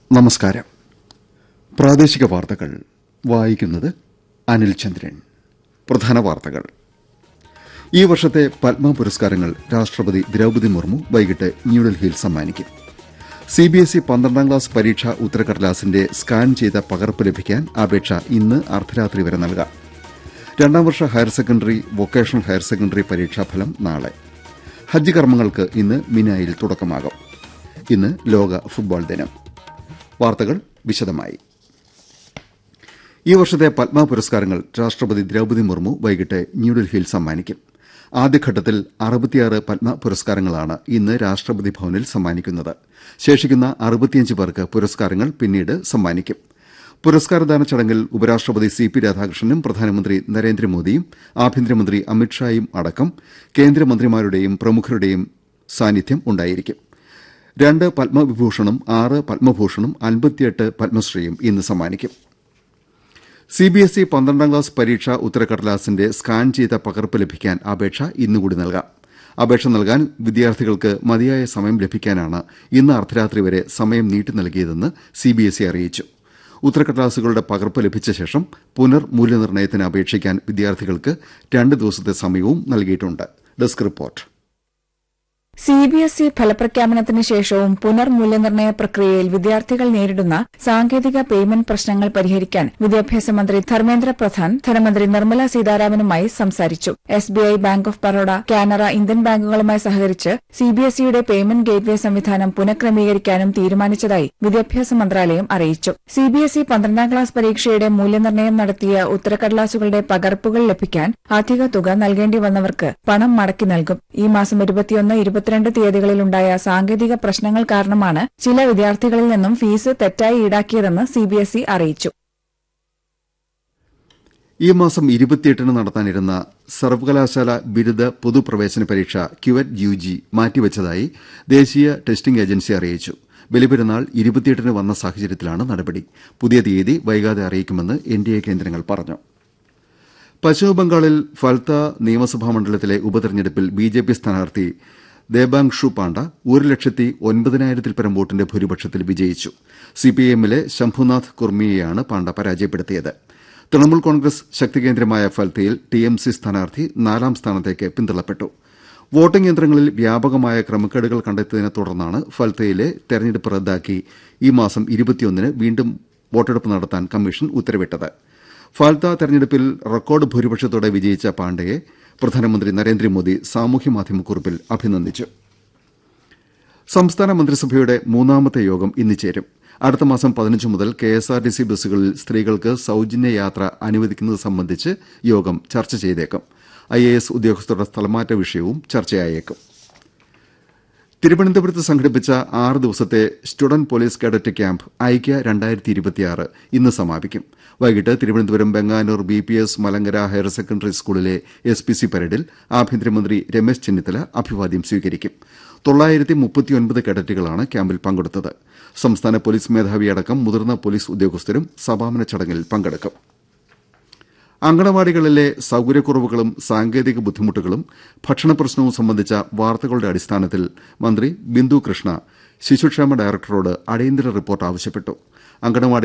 നമസ്കാരം പ്രാദേശിക വാർത്തകൾ വായിക്കുന്നത് അനിൽ ചന്ദ്രൻ പ്രധാന വാർത്തകൾ ഈ വർഷത്തെ പത്മ പുരസ്കാരങ്ങൾ രാഷ്ട്രപതി ദ്രൌപദി മുർമു വൈകിട്ട് ന്യൂഡൽഹിയിൽ സമ്മാനിക്കും സിബിഎസ്ഇ പന്ത്രണ്ടാം ക്ലാസ് പരീക്ഷാ ഉത്തരക്കടലാസിന്റെ സ്കാൻ ചെയ്ത പകർപ്പ് ലഭിക്കാൻ അപേക്ഷ ഇന്ന് അർദ്ധരാത്രി വരെ നൽകാം രണ്ടാം വർഷ higher secondary vocational higher secondary പരീക്ഷാഫലം നാളെ ഹജ്ജ് കർമ്മങ്ങൾക്ക് ഇന്ന് മിനായിൽ തുടക്കമാകും ഇന്ന് ലോക ഫുട്ബോൾ ദിനം വാർത്തകൾ വിശദമായി ഈ വർഷത്തെ പത്മ പുരസ്കാരങ്ങൾ രാഷ്ട്രപതി ദ്രൌപദി മുർമു വൈകിട്ട് ന്യൂഡൽഹിയിൽ സമ്മാനിക്കും ആദ്യഘട്ടത്തിൽ അറുപത്തിയാറ് പത്മ പുരസ്കാരങ്ങളാണ് ഇന്ന് രാഷ്ട്രപതി ഭവനിൽ സമ്മാനിക്കുന്നത് ശേഷിക്കുന്ന അറുപത്തിയഞ്ച് പേർക്ക് പുരസ്കാരങ്ങൾ പിന്നീട് സമ്മാനിക്കും പുരസ്കാരദാന ചടങ്ങിൽ ഉപരാഷ്ട്രപതി സി പി രാധാകൃഷ്ണനും പ്രധാനമന്ത്രി നരേന്ദ്രമോദിയും ആഭ്യന്തരമന്ത്രി അമിത്ഷായും അടക്കം കേന്ദ്രമന്ത്രിമാരുടെയും പ്രമുഖരുടെയും സാന്നിധ്യം ഉണ്ടായിരിക്കും രണ്ട് പത്മവിഭൂഷണും ആറ് പത്മഭൂഷണും അൻപത്തിയെട്ട് പത്മശ്രീയും ഇന്ന് സമ്മാനിക്കും സിബിഎസ്ഇ പന്ത്രണ്ടാം ക്ലാസ് പരീക്ഷാ ഉത്തരക്കടലാസിന്റെ സ്കാൻ ചെയ്ത പകർപ്പ് ലഭിക്കാൻ അപേക്ഷ ഇന്നുകൂടി നൽകാം അപേക്ഷ നൽകാൻ വിദ്യാർത്ഥികൾക്ക് മതിയായ സമയം ലഭിക്കാനാണ് ഇന്ന് അർദ്ധരാത്രി വരെ സമയം നീട്ടി നൽകിയതെന്ന് സിബിഎസ്ഇ അറിയിച്ചു ഉത്തരക്കടലാസുകളുടെ പകർപ്പ് ലഭിച്ച ശേഷം പുനർ മൂല്യനിർണ്ണയത്തിന് അപേക്ഷിക്കാൻ വിദ്യാർത്ഥികൾക്ക് രണ്ട് ദിവസത്തെ സമയവും നൽകിയിട്ടുണ്ട് desk report C B S E ഫലപ്രഖ്യാപനത്തിന് ശേഷവും പുനർമൂല്യനിർണ്ണയ പ്രക്രിയയിൽ വിദ്യാർത്ഥികൾ നേരിടുന്ന സാങ്കേതിക പേയ്മെന്റ് പ്രശ്നങ്ങൾ പരിഹരിക്കാൻ വിദ്യാഭ്യാസ മന്ത്രി ധർമ്മേന്ദ്ര പ്രധാൻ ധനമന്ത്രി നിർമ്മല സീതാരാമനുമായി സംസാരിച്ചു S B I bank of Baroda Canara Indian ബാങ്കുകളുമായി സഹകരിച്ച് സി ബി എസ് ഇയുടെ പേയ്മെന്റ് ഗേറ്റ്വേ സംവിധാനം പുനഃക്രമീകരിക്കാനും തീരുമാനിച്ചതായി വിദ്യാഭ്യാസ മന്ത്രാലയം അറിയിച്ചു സി ബി എസ് ഇ പന്ത്രണ്ടാം ക്ലാസ് പരീക്ഷയുടെ മൂല്യനിർണ്ണയം നടത്തിയ ഉത്തരക്കടലാസുകളുടെ പകർപ്പുകൾ ലഭിക്കാൻ അധിക തുക നൽകേണ്ടി വന്നവർക്ക് പണം മടക്കി നൽകും ഈ മാസം ഇരുപത്തിയൊന്ന് ഇരുപത്തിരണ്ട് തീയതികളിലുണ്ടായ സാങ്കേതിക പ്രശ്നങ്ങൾ കാരണമാണ് ചില വിദ്യാർത്ഥികളിൽ നിന്നും ഫീസ് തെറ്റായി ഈടാക്കിയതെന്ന് സിബിഎസ്ഇ അറിയിച്ചു ഈ മാസം ഇരുപത്തിയെട്ടിന് നടത്താനിരുന്ന സർവകലാശാല ബിരുദ പൊതുപ്രവേശന പരീക്ഷ ക്യുവറ്റ് യു ജി മാറ്റിവച്ചതായി ദേശീയ ടെസ്റ്റിംഗ് ഏജൻസി അറിയിച്ചു ബലിപെരുന്നാൾ ഇരുപത്തിയെട്ടിന് വന്ന സാഹചര്യത്തിലാണ് നടപടി പുതിയ തീയതി വൈകാതെ അറിയിക്കുമെന്ന് എൻഡിഎ കേന്ദ്രങ്ങൾ പറഞ്ഞു പശ്ചിമബംഗാളിൽ ഫൽത്ത നിയമസഭാ മണ്ഡലത്തിലെ ഉപതെരഞ്ഞെടുപ്പിൽ ബിജെപി സ്ഥാനാർത്ഥി ദേബാങ്ഷു പാണ്ഡ ഒരു ലക്ഷത്തി ഒൻപതിനായിരത്തിൽ പരം വോട്ടിന്റെ ഭൂരിപക്ഷത്തിൽ വിജയിച്ചു സിപിഐഎമ്മിലെ ശംഭുനാഥ് കുർമിയെയാണ് പാണ്ഡ പരാജയപ്പെടുത്തിയത് തൃണമൂൽ കോൺഗ്രസ് ശക്തികേന്ദ്രമായ ഫൽത്തയിൽ ടിഎംസി സ്ഥാനാർത്ഥി നാലാം സ്ഥാനത്തേക്ക് പിന്തള്ളപ്പെട്ടു വോട്ടിംഗ് യന്ത്രങ്ങളിൽ വ്യാപകമായ ക്രമക്കേടുകൾ കണ്ടെത്തിയതിനെ തുടർന്നാണ് ഫൽത്തയിലെ തെരഞ്ഞെടുപ്പ് റദ്ദാക്കി ഈ മാസം ഇരുപത്തിയൊന്നിന് വീണ്ടും വോട്ടെടുപ്പ് നടത്താൻ കമ്മീഷൻ ഉത്തരവിട്ടത് ഫാൽത്ത തെരഞ്ഞെടുപ്പിൽ റെക്കോർഡ് ഭൂരിപക്ഷത്തോടെ വിജയിച്ച പാണ്ഡയെ പ്രധാനമന്ത്രി നരേന്ദ്രമോദി സാമൂഹ്യമാധ്യമക്കുറിപ്പിൽ അഭിനന്ദിച്ചു സംസ്ഥാന മന്ത്രിസഭയുടെ മൂന്നാമത്തെ യോഗം ഇന്ന് ചേരും അടുത്ത മാസം പതിനഞ്ച് മുതൽ കെഎസ്ആർടിസി ബസ്സുകളിൽ സ്ത്രീകൾക്ക് സൌജന്യ യാത്ര അനുവദിക്കുന്നത് സംബന്ധിച്ച് യോഗം ചർച്ച ചെയ്തേക്കും ഐഎഎസ് ഉദ്യോഗസ്ഥരുടെ സ്ഥലമാറ്റ വിഷയവും ചർച്ചയായേക്കും തിരുവനന്തപുരത്ത് സംഘടിപ്പിച്ച ആറ് ദിവസത്തെ സ്റ്റുഡന്റ് പോലീസ് കേഡറ്റ് ക്യാമ്പ് ഐക്യ രണ്ടായിരത്തി ഇരുപത്തിയാറ് ഇന്ന് സമാപിക്കും വൈകിട്ട് Thiruvananthapuram Venganoor B P S Malankara higher secondary സ്കൂളിലെ എസ് പി സി പരേഡിൽ ആഭ്യന്തരമന്ത്രി രമേശ് ചെന്നിത്തല അഭിവാദ്യം സ്വീകരിക്കും തൊള്ളായിരത്തി മുപ്പത്തിയൊൻപത് കേഡറ്റുകളാണ് ക്യാമ്പിൽ പങ്കെടുത്തത് സംസ്ഥാന പോലീസ് മേധാവിയടക്കം മുതിർന്ന പോലീസ് ഉദ്യോഗസ്ഥരും സമാപന ചടങ്ങിൽ പങ്കെടുക്കും അങ്കണവാടികളിലെ സൌകര്യക്കുറവുകളും സാങ്കേതിക ബുദ്ധിമുട്ടുകളും ഭക്ഷണപ്രശ്നവും സംബന്ധിച്ച വാർത്തകളുടെ അടിസ്ഥാനത്തിൽ മന്ത്രി ബിന്ദു കൃഷ്ണ ശിശുക്ഷേമ ഡയറക്ടറോട് അടിയന്തര റിപ്പോർട്ട് ആവശ്യപ്പെട്ടു അങ്കണവാടി